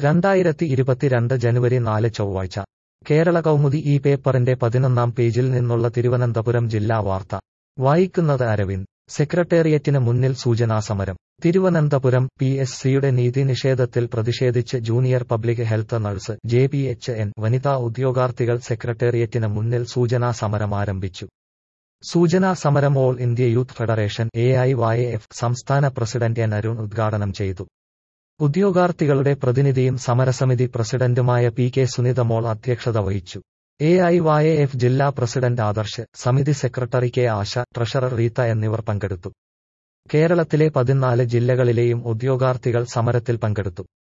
രണ്ടായിരത്തി ഇരുപത്തിരണ്ട് ജനുവരി നാല് ചൊവ്വാഴ്ച കേരള കൗമുദി ഈ പേപ്പറിന്റെ പതിനൊന്നാം പേജിൽ നിന്നുള്ള തിരുവനന്തപുരം ജില്ലാ വാർത്ത വായിക്കുന്നത് അരവിന്ദ് സെക്രട്ടേറിയറ്റിന് മുന്നിൽ സൂചനാ സമരം തിരുവനന്തപുരം പി എസ് സിയുടെ നീതി നിഷേധത്തിൽ പ്രതിഷേധിച്ച് junior public health nurse J P H N വനിതാ ഉദ്യോഗാർത്ഥികൾ സെക്രട്ടേറിയറ്റിന് മുന്നിൽ സൂചനാ സമരം ആരംഭിച്ചു സൂചനാ സമരം all India Youth Federation A I Y F സംസ്ഥാന പ്രസിഡന്റ് എൻ അരുൺ ഉദ്ഘാടനം ചെയ്തു ഉദ്യോഗാർത്ഥികളുടെ പ്രതിനിധിയും സമരസമിതി പ്രസിഡന്റുമായ പി കെ സുനിതമോൾ അധ്യക്ഷത വഹിച്ചു എ ഐ വൈ എഫ് ജില്ലാ പ്രസിഡന്റ് ആദർശ് സമിതി secretary K Asha treasurer Reetha എന്നിവർ പങ്കെടുത്തു കേരളത്തിലെ പതിനാല് ജില്ലകളിലെയും ഉദ്യോഗാർത്ഥികൾ സമരത്തിൽ പങ്കെടുത്തു